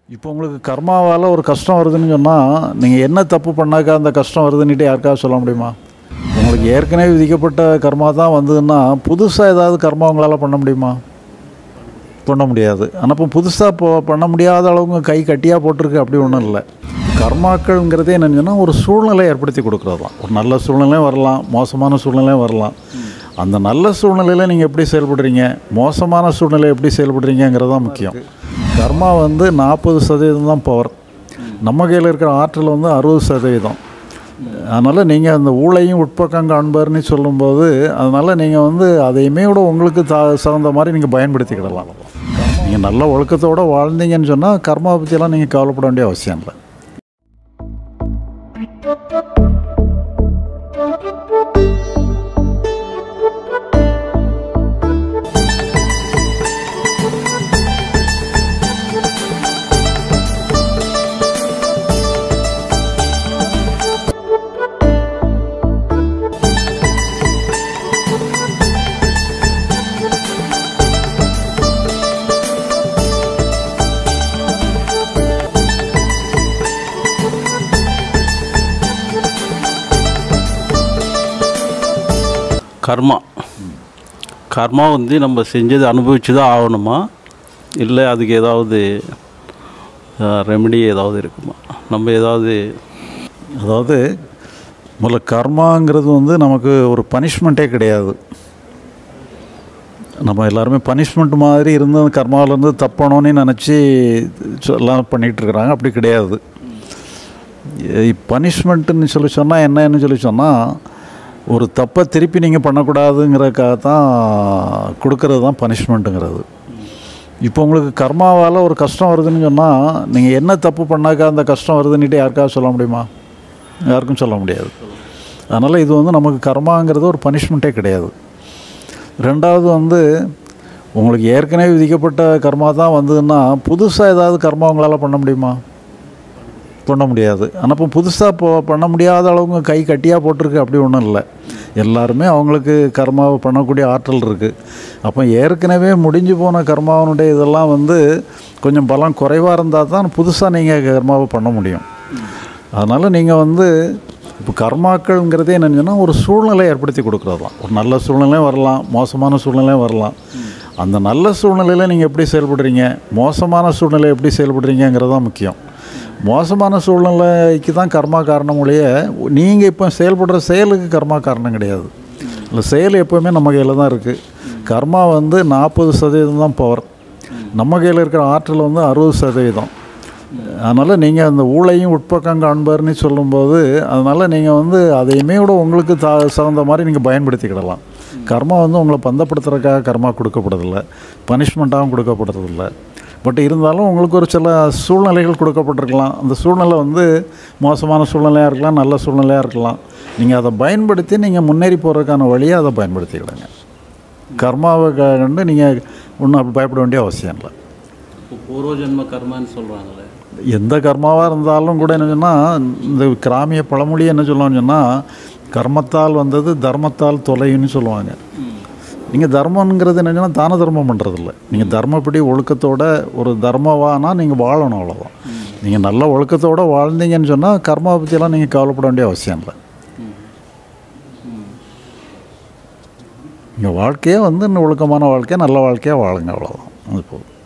இப்போ உங்களுக்கு கர்மாவால் ஒரு கஷ்டம் வருதுன்னு சொன்னால் நீங்கள் என்ன தப்பு பண்ணாக்கா அந்த கஷ்டம் வருதுன்னுட்டு யாருக்காவது சொல்ல முடியுமா உங்களுக்கு ஏற்கனவே விதிக்கப்பட்ட கர்மா தான் வந்ததுன்னா புதுசாக ஏதாவது கர்மா உங்களால் பண்ண முடியுமா பண்ண முடியாது ஆனால் இப்போ புதுசாக இப்போ பண்ண முடியாத அளவுக்கு கை கட்டியாக போட்டிருக்கு அப்படி ஒன்றும் இல்லை கர்மாக்கள்ங்கிறதே என்னன்னு சொன்னால் ஒரு சூழ்நிலை ஏற்படுத்தி கொடுக்குறது தான் ஒரு நல்ல சூழ்நிலையும் வரலாம் மோசமான சூழ்நிலையும் வரலாம் அந்த நல்ல சூழ்நிலையில் நீங்கள் எப்படி செயல்படுறீங்க மோசமான சூழ்நிலை எப்படி செயல்படுறீங்கிறது தான் முக்கியம் கர்மா வந்து நாற்பது சதவீதம் தான் பவர் நம்ம கையில் இருக்கிற ஆற்றல் வந்து அறுபது சதவீதம் அதனால் நீங்கள் அந்த ஊழையும் உட்பக்கம் காண்பார்னு சொல்லும்போது அதனால் நீங்கள் வந்து அதையுமே விட உங்களுக்கு த தகுந்த மாதிரி நீங்கள் பயன்படுத்திக்கிடலாம் நீங்கள் நல்ல ஒழுக்கத்தோடு வாழ்ந்தீங்கன்னு சொன்னால் கர்மா பற்றியெல்லாம் நீங்கள் கவலைப்பட வேண்டிய அவசியம் இல்லை கர்மா கர்மா வந்து நம்ம செஞ்சது அனுபவிச்சு தான் ஆகணுமா இல்லை அதுக்கு ஏதாவது ரெமெடி ஏதாவது இருக்குமா நம்ம ஏதாவது அதாவது முதல்ல கர்மாங்கிறது வந்து நமக்கு ஒரு பனிஷ்மெண்ட்டே கிடையாது நம்ம எல்லாருமே பனிஷ்மெண்ட் மாதிரி இருந்து அந்த கர்மாவிலேருந்து தப்பணும்னு நினச்சி எல்லாம் பண்ணிகிட்டு இருக்கிறாங்க அப்படி கிடையாது பனிஷ்மெண்ட்டுன்னு சொல்லி சொன்னால் என்னன்னு சொல்லி சொன்னால் ஒரு தப்பை திருப்பி நீங்கள் பண்ணக்கூடாதுங்கிறதுக்காக தான் கொடுக்கறது தான் பனிஷ்மெண்ட்டுங்கிறது இப்போ உங்களுக்கு கர்மாவால் ஒரு கஷ்டம் வருதுன்னு சொன்னால் நீங்கள் என்ன தப்பு பண்ணாக்கா அந்த கஷ்டம் வருதுன்னுட்டு யாருக்காவது சொல்ல முடியுமா யாருக்கும் சொல்ல முடியாது அதனால் இது வந்து நமக்கு கர்மாங்கிறது ஒரு பனிஷ்மெண்ட்டே கிடையாது ரெண்டாவது வந்து உங்களுக்கு ஏற்கனவே விதிக்கப்பட்ட கர்மா தான் வந்ததுன்னா புதுசாக ஏதாவது கர்மா உங்களால் பண்ண முடியுமா பண்ண முடியாது ஆனால் இப்போ புதுசாக இப்போ பண்ண முடியாத அளவுக்கு கை கட்டியாக போட்டிருக்கு அப்படி ஒன்றும் இல்லை எல்லாருமே அவங்களுக்கு கர்மாவை பண்ணக்கூடிய ஆற்றல் இருக்குது அப்போ ஏற்கனவே முடிஞ்சு போன கர்மாவனுடைய இதெல்லாம் வந்து கொஞ்சம் பலம் குறைவாக இருந்தால் தான் புதுசாக நீங்கள் கர்மாவை பண்ண முடியும் அதனால் நீங்கள் வந்து இப்போ கர்மாக்கள்ங்கிறதே என்னன்னு சொன்னால் ஒரு சூழ்நிலை ஏற்படுத்தி கொடுக்குறது தான் ஒரு நல்ல சூழ்நிலையும் வரலாம் மோசமான சூழ்நிலையும் வரலாம் அந்த நல்ல சூழ்நிலையில் நீங்கள் எப்படி செயல்படுறீங்க மோசமான சூழ்நிலை எப்படி செயல்படுறீங்கிறது தான் முக்கியம் மோசமான சூழ்நிலைக்கு தான் கர்மா காரணம் ஒழிய நீங்கள் இப்போ செயல்படுற செயலுக்கு கர்மா காரணம் கிடையாது இல்லை செயல் எப்போவுமே நம்ம கையில் தான் இருக்குது கர்மா வந்து நாற்பது சதவீதம் தான் பவர் நம்ம கையில் இருக்கிற ஆற்றல் வந்து அறுபது சதவீதம் அதனால் நீங்கள் அந்த ஊழையும் உட்பக்கம் காண்பார்னு சொல்லும்போது அதனால் நீங்கள் வந்து அதையுமே விட உங்களுக்கு த தகுந்த மாதிரி நீங்கள் பயன்படுத்திக்கிடலாம் கர்மா வந்து உங்களை பந்தப்படுத்துறதுக்காக கர்மா கொடுக்கப்படுறதில்ல பனிஷ்மெண்ட்டாகவும் கொடுக்கப்படுறதில்ல பட் இருந்தாலும் உங்களுக்கு ஒரு சில சூழ்நிலைகள் கொடுக்கப்பட்டிருக்கலாம் அந்த சூழ்நிலை வந்து மோசமான சூழ்நிலையாக இருக்கலாம் நல்ல சூழ்நிலையாக இருக்கலாம் நீங்கள் அதை பயன்படுத்தி நீங்கள் முன்னேறி போகிறதுக்கான வழியை அதை பயன்படுத்திக்கிடுங்க கர்மாவை கண்டு நீங்கள் ஒன்றும் அப்படி பயப்பட வேண்டிய அவசியம் இல்லை இப்போ பூர்வஜன்ம கர்மான்னு சொல்கிறாங்களே எந்த கர்மாவாக இருந்தாலும் கூட என்ன சொன்னால் இந்த கிராமிய பழமொழி என்ன சொல்லுவாங்கன்னு சொன்னால் கர்மத்தால் வந்தது தர்மத்தால் தொலைன்னு சொல்லுவாங்க நீங்கள் தர்மங்கிறது என்னன்னா தான தர்மம் பண்ணுறதில்ல நீங்கள் தர்மப்படி ஒழுக்கத்தோட ஒரு தர்மவானா நீங்கள் வாழணும் அவ்வளோதான் நீங்கள் நல்ல ஒழுக்கத்தோடு வாழ்ந்தீங்கன்னு சொன்னால் கர்மா பற்றியெல்லாம் நீங்கள் கவலைப்பட வேண்டிய அவசியம் இல்லை நீங்கள் வாழ்க்கையே வந்து இன்னும் ஒழுக்கமான வாழ்க்கையாக நல்ல வாழ்க்கையாக வாழுங்க அவ்வளோதான் அது போதும்